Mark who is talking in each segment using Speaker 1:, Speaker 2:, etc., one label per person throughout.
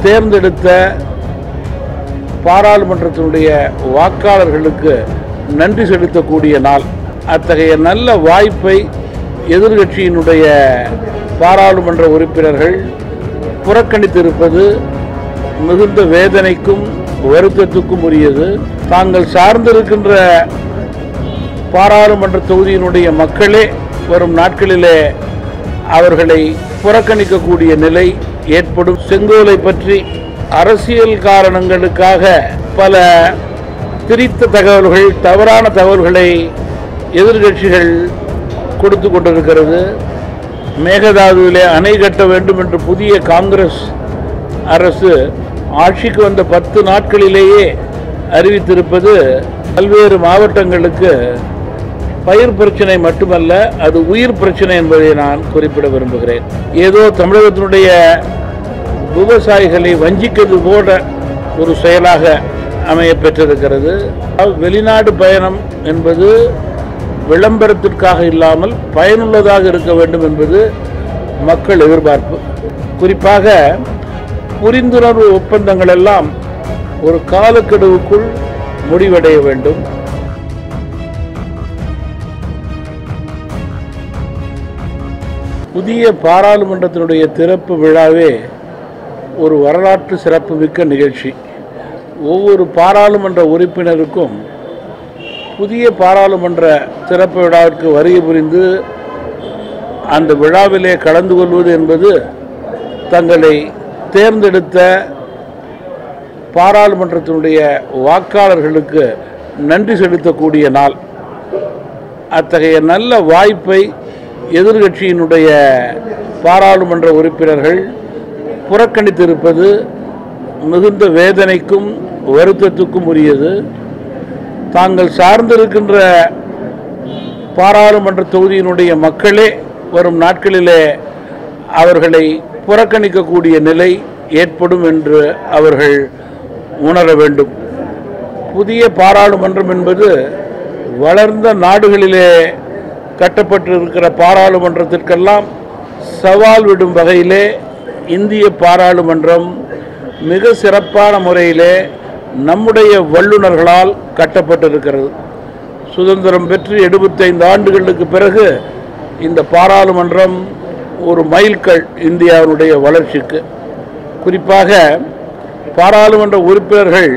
Speaker 1: தேர்ந்தெடுத்த பாராளுமன்றத்தினுடைய வாக்காளர்களுக்கு நன்றி செலுத்தக்கூடிய நாள் அத்தகைய நல்ல வாய்ப்பை எதிர்கட்சியினுடைய பாராளுமன்ற உறுப்பினர்கள் புறக்கணித்திருப்பது மிகுந்த வேதனைக்கும் வருத்தத்துக்கும் உரியது தாங்கள் சார்ந்திருக்கின்ற பாராளுமன்ற தொகுதியினுடைய மக்களே வரும் நாட்களிலே அவர்களை புறக்கணிக்கக்கூடிய நிலை ஏற்படும் செங்கோலை பற்றி அரசியல் காரணங்களுக்காக பல திரித்த தகவல்கள் தவறான தகவல்களை எதிர்கட்சிகள் கொடுத்து கொண்டிருக்கிறது மேகதாதுவிலே அணை கட்ட வேண்டும் என்று புதிய காங்கிரஸ் அரசு ஆட்சிக்கு வந்த பத்து நாட்களிலேயே அறிவித்திருப்பது பல்வேறு மாவட்டங்களுக்கு பயிர் பிரச்சனை மட்டுமல்ல அது உயிர் பிரச்சனை என்பதை நான் குறிப்பிட விரும்புகிறேன் ஏதோ தமிழகத்தினுடைய விவசாயிகளை வஞ்சிக்கிறது போல ஒரு செயலாக அமைய பெற்றிருக்கிறது வெளிநாடு பயணம் என்பது விளம்பரத்திற்காக இல்லாமல் பயனுள்ளதாக இருக்க வேண்டும் என்பது மக்கள் எதிர்பார்ப்பு குறிப்பாக புரிந்துணர்வு ஒப்பந்தங்கள் எல்லாம் ஒரு காலக்கெடுவுக்குள் முடிவடைய வேண்டும் புதிய பாராளுமன்றத்தினுடைய திறப்பு விழாவே ஒரு வரலாற்று சிறப்புமிக்க நிகழ்ச்சி ஒவ்வொரு பாராளுமன்ற உறுப்பினருக்கும் புதிய பாராளுமன்ற திறப்பு விழாவிற்கு வருகை புரிந்து அந்த விழாவிலே கலந்து கொள்வது என்பது தங்களை தேர்ந்தெடுத்த பாராளுமன்றத்தினுடைய வாக்காளர்களுக்கு நன்றி செலுத்தக்கூடிய நாள் அத்தகைய நல்ல வாய்ப்பை எதிர்கட்சியினுடைய பாராளுமன்ற உறுப்பினர்கள் புறக்கணித்திருப்பது மிகுந்த வேதனைக்கும் வருத்தத்துக்கும் உரியது தாங்கள் சார்ந்திருக்கின்ற பாராளுமன்ற தொகுதியினுடைய மக்களே வரும் நாட்களிலே அவர்களை புறக்கணிக்கக்கூடிய நிலை ஏற்படும் என்று அவர்கள் உணர வேண்டும் புதிய பாராளுமன்றம் என்பது வளர்ந்த நாடுகளிலே கட்டப்பட்டிருக்கிற பாராளுமன்றத்திற்கெல்லாம் சவால் விடும் வகையிலே இந்திய பாராளுமன்றம் மிக சிறப்பான முறையிலே நம்முடைய வல்லுநர்களால் கட்டப்பட்டிருக்கிறது சுதந்திரம் பெற்று எழுபத்தைந்து ஆண்டுகளுக்கு பிறகு இந்த பாராளுமன்றம் ஒரு மைல்கல் இந்தியாவினுடைய வளர்ச்சிக்கு குறிப்பாக பாராளுமன்ற உறுப்பினர்கள்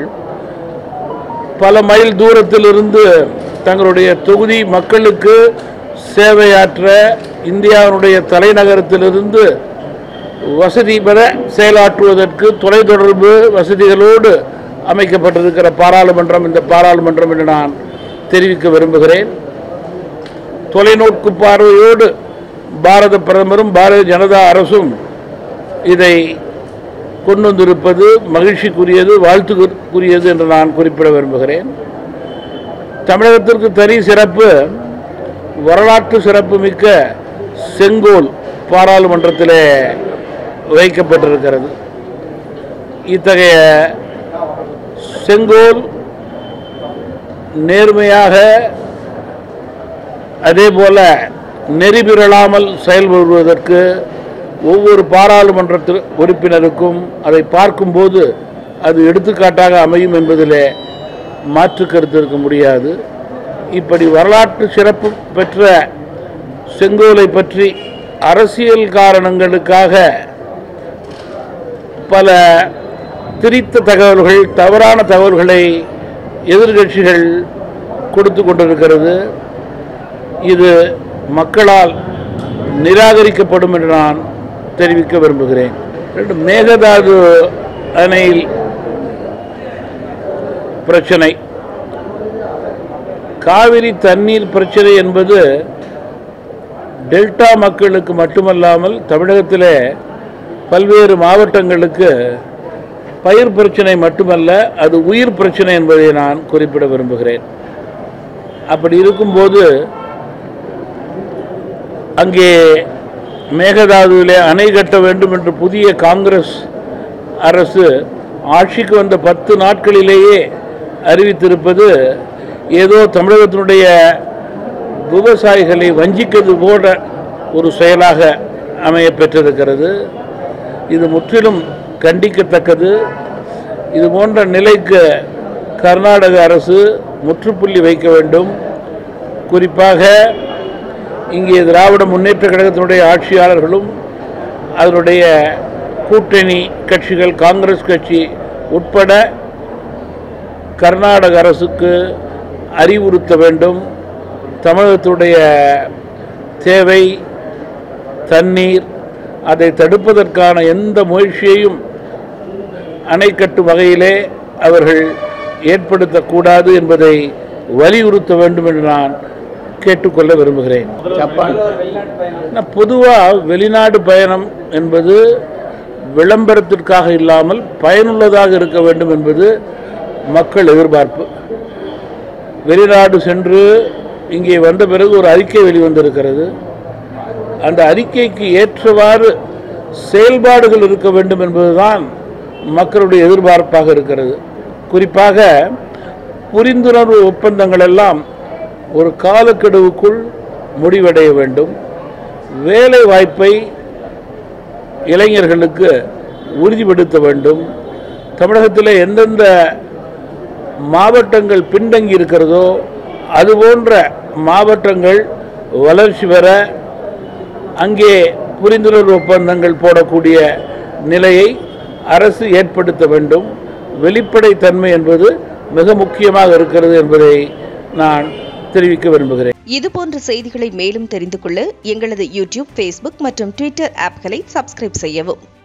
Speaker 1: பல மைல் தூரத்திலிருந்து தங்களுடைய தொகுதி மக்களுக்கு சேவையாற்ற இந்தியாவினுடைய தலைநகரத்திலிருந்து வசதி பெற செயலாற்றுவதற்கு தொலைத்தொடர்பு வசதிகளோடு அமைக்கப்பட்டிருக்கிற பாராளுமன்றம் இந்த பாராளுமன்றம் என்று நான் தெரிவிக்க விரும்புகிறேன் தொலைநோக்கு பார்வையோடு பாரத பிரதமரும் பாரதிய ஜனதா அரசும் இதை கொண்டு வந்திருப்பது மகிழ்ச்சிக்குரியது வாழ்த்துக்குரியது என்று நான் குறிப்பிட விரும்புகிறேன் தமிழகத்திற்கு தனி சிறப்பு வரலாற்று சிறப்பு மிக்க செங்கோல் பாராளுமன்றத்திலே வைக்கப்பட்டிருக்கிறது இத்தகைய செங்கோல் நேர்மையாக அதே போல நெறிபிரளாமல் செயல்படுவதற்கு ஒவ்வொரு பாராளுமன்ற திரு- உறுப்பினருக்கும் அதை பார்க்கும்போது அது எடுத்துக்காட்டாக அமையும் என்பதிலே மாற்று கருத்து இருக்க முடியாது இப்படி வரலாற்று சிறப்பு பெற்ற செங்கோலை பற்றி அரசியல் காரணங்களுக்காக பல திரித்த தகவல்கள் தவறான தகவல்களை எதிர்கட்சிகள் கொடுத்து கொண்டிருக்கிறது இது மக்களால் நிராகரிக்கப்படும் என்று நான் தெரிவிக்க விரும்புகிறேன் ரெண்டு மேகதாது அணையில் பிரச்சனை காவிரி தண்ணீர் பிரச்சனை என்பது டெல்டா மக்களுக்கு மட்டுமல்லாமல் தமிழகத்திலே பல்வேறு மாவட்டங்களுக்கு பயிர் பிரச்சனை மட்டுமல்ல அது உயிர் பிரச்சனை என்பதை நான் குறிப்பிட விரும்புகிறேன் அப்படி இருக்கும்போது அங்கே மேகதாதுவிலே அணை கட்ட வேண்டும் என்று புதிய காங்கிரஸ் அரசு ஆட்சிக்கு வந்த பத்து நாட்களிலேயே அறிவித்திருப்பது ஏதோ தமிழகத்தினுடைய விவசாயிகளை வஞ்சிக்கிறது போல ஒரு செயலாக அமைய பெற்றிருக்கிறது இது முற்றிலும் கண்டிக்கத்தக்கது இது போன்ற நிலைக்கு கர்நாடக அரசு முற்றுப்புள்ளி வைக்க வேண்டும் குறிப்பாக இங்கே திராவிட முன்னேற்ற கழகத்தினுடைய ஆட்சியாளர்களும் அதனுடைய கூட்டணி கட்சிகள் காங்கிரஸ் கட்சி உட்பட கர்நாடக அரசுக்கு அறிவுறுத்த வேண்டும் தமிழகத்துடைய தேவை தண்ணீர் அதை தடுப்பதற்கான எந்த முயற்சியையும் அணை கட்டும் வகையிலே அவர்கள் ஏற்படுத்தக்கூடாது என்பதை வலியுறுத்த வேண்டும் என்று நான் கேட்டுக்கொள்ள விரும்புகிறேன் ஜப்பான் பொதுவாக வெளிநாடு பயணம் என்பது விளம்பரத்திற்காக இல்லாமல் பயனுள்ளதாக இருக்க வேண்டும் என்பது மக்கள் எதிர்பார்ப்பு வெளிநாடு சென்று இங்கே வந்த பிறகு ஒரு அறிக்கை வெளிவந்திருக்கிறது அந்த அறிக்கைக்கு ஏற்றவாறு செயல்பாடுகள் இருக்க வேண்டும் என்பதுதான் மக்களுடைய எதிர்பார்ப்பாக இருக்கிறது குறிப்பாக புரிந்துணர்வு ஒப்பந்தங்கள் எல்லாம் ஒரு காலக்கெடுவுக்குள் முடிவடைய வேண்டும் வேலை வாய்ப்பை இளைஞர்களுக்கு உறுதிப்படுத்த வேண்டும் தமிழகத்தில் எந்தெந்த மாவட்டங்கள் பின்தங்கி இருக்கிறதோ அதுபோன்ற மாவட்டங்கள் வளர்ச்சி பெற அங்கே புரிந்துணர்வு ஒப்பந்தங்கள் போடக்கூடிய நிலையை அரசு ஏற்படுத்த வேண்டும் வெளிப்படைத்தன்மை என்பது மிக முக்கியமாக இருக்கிறது என்பதை நான் தெரிவிக்க விரும்புகிறேன்
Speaker 2: இதுபோன்ற செய்திகளை மேலும் தெரிந்து கொள்ள எங்களது யூடியூப் ஃபேஸ்புக் மற்றும் ட்விட்டர் ஆப்களை சப்ஸ்கிரைப் செய்யவும்